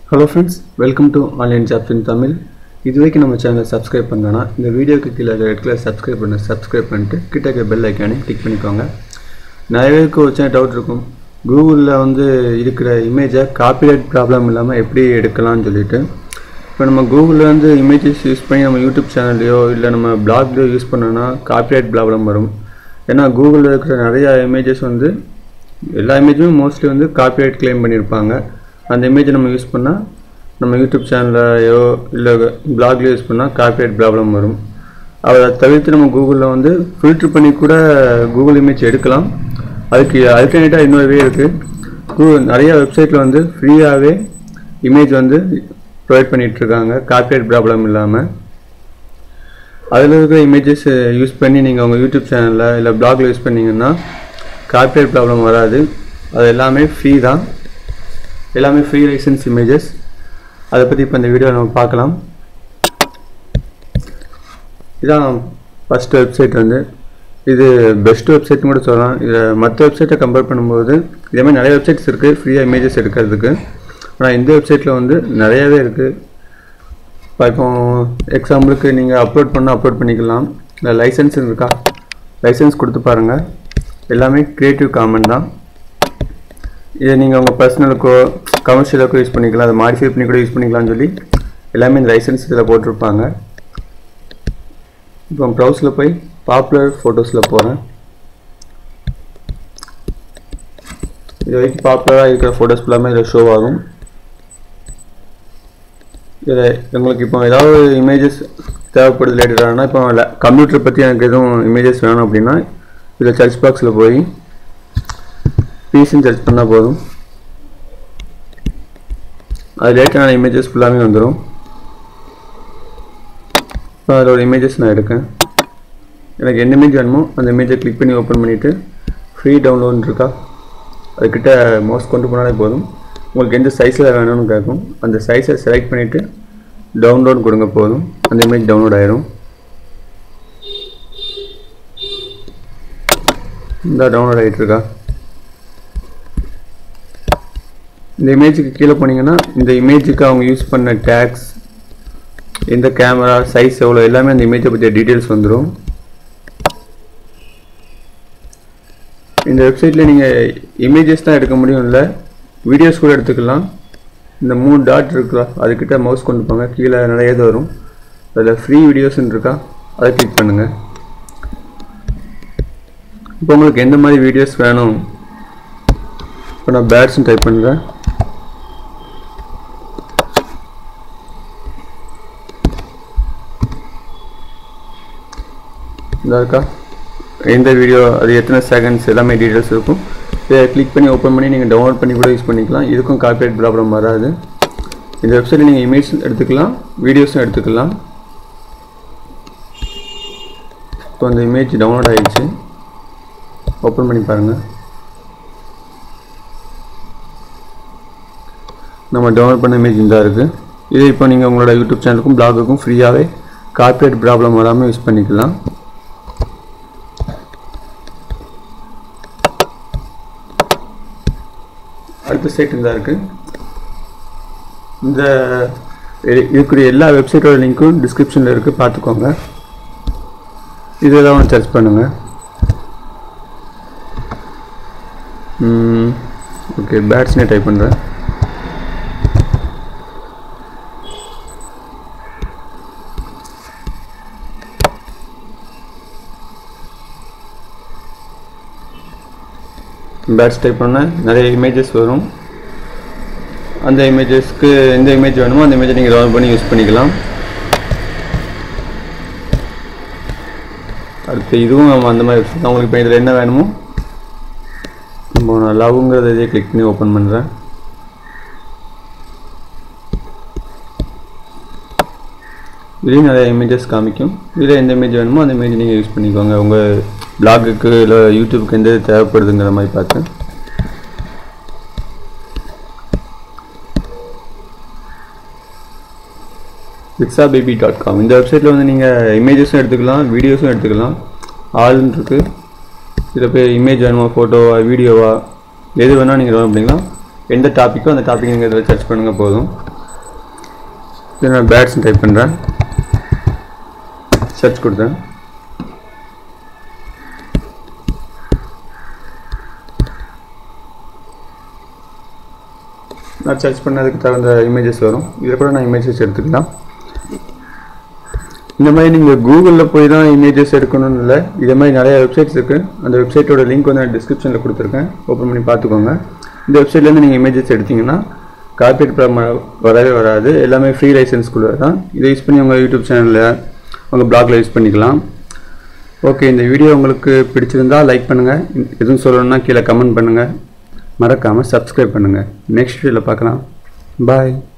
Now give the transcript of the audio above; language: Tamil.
hello friends welcome to online jobs in Tamil இது வரைக்கும் நம்ம சேனலை சப்ஸ்கிரைப் பண்ணலன்னா இந்த வீடியோக்கு கீழே ரெட் கலர் சப்ஸ்கிரைப் பண்ண சப்ஸ்கிரைப் பண்ணிட்டு கிட்ட இருக்க பெல் ஐக்கானையும் கிளிக் பண்ணிக்கோங்க நிறைய பேருக்கு ஒரு சின்ன டவுட் இருக்கும் கூகுளில் வந்து இருக்கிற இமேஜை காப்பிரைட் ப்ராப்ளம் இல்லாமல் எப்படி எடுக்கலாம்னு சொல்லிட்டு இப்போ நம்ம கூகுளில் வந்து இமேஜஸ் யூஸ் பண்ணி நம்ம யூடியூப் சேனல்லையோ இல்லை நம்ம பிளாக்லையோ யூஸ் பண்ணோன்னா காப்பிரைட் ப்ராப்ளம் வரும் ஏன்னா கூகுளில் இருக்கிற நிறைய இமேஜஸ் வந்து எல்லா இமேஜுமே மோஸ்ட்லி வந்து காப்பிரைட் க்ளைம் பண்ணியிருப்பாங்க அந்த இமேஜை நம்ம யூஸ் பண்ணால் நம்ம யூடியூப் சேனல்லையோ இல்லை பிளாக்லையோ யூஸ் பண்ணால் காப்பிரைட் ப்ராப்ளம் வரும் அதை தவிர்த்து நம்ம கூகுளில் வந்து ஃபில்ட்ரு பண்ணி கூட கூகுள் இமேஜ் எடுக்கலாம் அதுக்கு அல்டர்னேட்டாக இன்னொரு வே இருக்குது கூகுள் நிறைய வெப்சைட்டில் வந்து ஃப்ரீயாகவே இமேஜ் வந்து ப்ரொவைட் பண்ணிகிட்ருக்காங்க காப்பிரைட் ப்ராப்ளம் இல்லாமல் அதில் இருக்கிற இமேஜஸ் யூஸ் பண்ணி நீங்கள் உங்கள் யூடியூப் சேனலில் இல்லை பிளாகில் யூஸ் பண்ணீங்கன்னா காப்பிரைட் ப்ராப்ளம் வராது அது எல்லாமே ஃப்ரீ தான் எல்லாமே ஃப்ரீ லைசன்ஸ் இமேஜஸ் அதை பற்றி இப்போ இந்த வீடியோ நம்ம பார்க்கலாம் இதான் ஃபஸ்ட் வெப்சைட் வந்து இது பெஸ்ட் வெப்சைட்னு கூட சொல்லலாம் இதில் மற்ற வெப்சைட்டை கம்பேர் பண்ணும்போது இதே மாதிரி நிறைய வெப்சைட்ஸ் இருக்குது ஃப்ரீயாக இமேஜஸ் எடுக்கிறதுக்கு ஆனால் இந்த வெப்சைட்டில் வந்து நிறையவே இருக்குது இப்போ இப்போ எக்ஸாம்பிளுக்கு நீங்கள் அப்லோட் பண்ணால் அப்லோட் பண்ணிக்கலாம் இல்லை லைசன்ஸ் இருக்கா லைசன்ஸ் கொடுத்து பாருங்கள் எல்லாமே க்ரியேட்டிவ் காமன் தான் இதை நீங்கள் உங்கள் பர்சனலுக்கோ கமர்ஷியலுக்கோ யூஸ் பண்ணிக்கலாம் அதை மாடிஃபை பண்ணி கூட யூஸ் பண்ணிக்கலாம்னு சொல்லி எல்லாமே இந்த லைசன்ஸ் இதில் போட்டிருப்பாங்க இப்போ ப்ரௌஸில் போய் பாப்புலர் ஃபோட்டோஸில் போகிறேன் இது வரைக்கும் பாப்புலராக இருக்கிற ஃபோட்டோஸ் ஃபுல்லாமே இதில் ஷோ ஆகும் இதில் உங்களுக்கு இப்போ ஏதாவது இமேஜஸ் தேவைப்படுது ரிலேட்டடானா இப்போ கம்ப்யூட்டர் பற்றி எனக்கு எதுவும் இமேஜஸ் வேணும் அப்படின்னா இதில் சர்ச் பாக்ஸில் போய் பீஸ்ன்னு சர்ச் பண்ணால் போதும் அது ரிலேட்டடான இமேஜஸ் ஃபுல்லாமே வந்துடும் இப்போ அதில் ஒரு இமேஜஸ் நான் எடுக்கேன் எனக்கு எந்த இமேஜ் வேணுமோ அந்த இமேஜை கிளிக் பண்ணி ஓப்பன் பண்ணிவிட்டு ஃப்ரீ டவுன்லோட் இருக்கா அதுக்கிட்ட மோஸ்ட் கொண்டு போனாலே போதும் உங்களுக்கு எந்த சைஸில் வேணும்னு கேட்கும் அந்த சைஸை செலக்ட் பண்ணிவிட்டு டவுன்லோட் கொடுங்க போதும் அந்த இமேஜ் டவுன்லோட் ஆயிரும் இந்த டவுன்லோட் ஆகிட்டு இருக்கா இந்த இமேஜுக்கு கீழே போனீங்கன்னா இந்த இமேஜுக்கு அவங்க யூஸ் பண்ண டேக்ஸ் எந்த கேமரா சைஸ் எவ்வளோ எல்லாமே அந்த இமேஜை பற்றிய டீட்டெயில்ஸ் வந்துடும் இந்த வெப்சைட்டில் நீங்கள் இமேஜஸ் தான் எடுக்க முடியும் இல்லை வீடியோஸ் கூட எடுத்துக்கலாம் இந்த மூணு டாட் இருக்குல்ல அதுக்கிட்ட மவுஸ் கொண்டு போங்க கீழே நிறைய இது வரும் அதில் ஃப்ரீ வீடியோஸ்ன்னு இருக்கா அதை கிளிக் பண்ணுங்கள் இப்போ உங்களுக்கு எந்த மாதிரி வீடியோஸ் வேணும் இப்போ நான் பேட்ஸ்னு டைப் பண்ணுறேன் இதா இருக்கா எந்த வீடியோ அது எத்தனை செகண்ட்ஸ் எல்லாமே டீட்டெயில்ஸ் இருக்கும் இதை கிளிக் பண்ணி ஓப்பன் பண்ணி நீங்கள் டவுன்லோட் பண்ணி கூட யூஸ் பண்ணிக்கலாம் இதுக்கும் காப்பிரைட் ப்ராப்ளம் வராது இந்த வெப்சைட்டில் நீங்கள் இமேஜ் எடுத்துக்கலாம் வீடியோஸும் எடுத்துக்கலாம் இப்போ அந்த இமேஜ் டவுன்லோட் ஆகிடுச்சு ஓப்பன் பண்ணி பாருங்கள் நம்ம டவுன்லோட் பண்ண இமேஜ் இந்த இருக்குது இது இப்போ நீங்கள் உங்களோட யூடியூப் சேனலுக்கும் பிளாகுக்கும் ஃப்ரீயாகவே கார்பரேட் ப்ராப்ளம் வராமல் யூஸ் பண்ணிக்கலாம் அடுத்த சைட் இந்த இருக்குது இந்த இருக்கக்கூடிய எல்லா வெப்சைட்டோட லிங்க்கும் டிஸ்கிரிப்ஷனில் இருக்குது பார்த்துக்கோங்க இதெல்லாம் ஒன்று சர்ச் பண்ணுங்கள் ஓகே பேட்ஸ்னே டைப் பண்ணுறேன் பேட்ஸ் டைப் பண்ண நிறைய இமேஜஸ் வரும் அந்த இமேஜஸ்க்கு எந்த இமேஜ் வேணுமோ அந்த இமேஜை நீங்கள் டவுன்லோட் பண்ணி யூஸ் பண்ணிக்கலாம் அடுத்து இதுவும் நம்ம அந்த மாதிரி வெப்சைட் உங்களுக்கு இப்போ இதில் என்ன வேணுமோ இப்போ நான் லவ்ங்கிறத இதே கிளிக் பண்ணி ஓப்பன் பண்ணுறேன் இதுலேயும் நிறைய இமேஜஸ் காமிக்கும் இதில் எந்த இமேஜ் வேணுமோ அந்த இமேஜ் நீங்கள் யூஸ் பண்ணிக்கோங்க உங்கள் பிளாகுக்கு இல்லை யூடியூப்க்கு எந்த தேவைப்படுதுங்கிற மாதிரி பார்த்து பிக்ஸா பேபி டாட் காம் இந்த வெப்சைட்டில் வந்து நீங்கள் இமேஜஸும் எடுத்துக்கலாம் வீடியோஸும் எடுத்துக்கலாம் ஆல்னு இருக்குது இதில் போய் இமேஜ் வேணுமா ஃபோட்டோவா வீடியோவா எது வேணால் நீங்கள் டவுன்லோட் பண்ணிக்கலாம் எந்த டாப்பிக்கோ அந்த டாபிக் நீங்கள் இதில் சர்ச் பண்ணுங்கள் போதும் இது நான் பேட்ஸ் டைப் பண்ணுறேன் சர்ச் கொடுத்தேன் நான் சர்ச் பண்ணதுக்கு தகுந்த இமேஜஸ் வரும் இதில் கூட நான் இமேஜஸ் எடுத்துக்கலாம் இந்த மாதிரி நீங்கள் கூகுளில் போய் தான் இமேஜஸ் எடுக்கணும்னு இல்லை இதே மாதிரி நிறைய வெப்சைட்ஸ் இருக்குது அந்த வெப்சைட்டோட லிங்க் வந்து நான் டிஸ்கிரிப்ஷனில் கொடுத்துருக்கேன் ஓப்பன் பண்ணி பார்த்துக்கோங்க இந்த வெப்சைட்லேருந்து நீங்கள் இமேஜஸ் எடுத்தீங்கன்னா கார்பரேட் ப்ராப்ளம் வரவே வராது எல்லாமே ஃப்ரீ லைசன்ஸ்குள்ளே தான் இதை யூஸ் பண்ணி உங்கள் யூடியூப் சேனலில் உங்கள் பிளாகில் யூஸ் பண்ணிக்கலாம் ஓகே இந்த வீடியோ உங்களுக்கு பிடிச்சிருந்தா லைக் பண்ணுங்கள் எதுவும் சொல்லணும்னா கீழே கமெண்ட் பண்ணுங்கள் மறக்காமல் சப்ஸ்கிரைப் பண்ணுங்கள் நெக்ஸ்ட் வீடியோவில் பார்க்கலாம் பாய்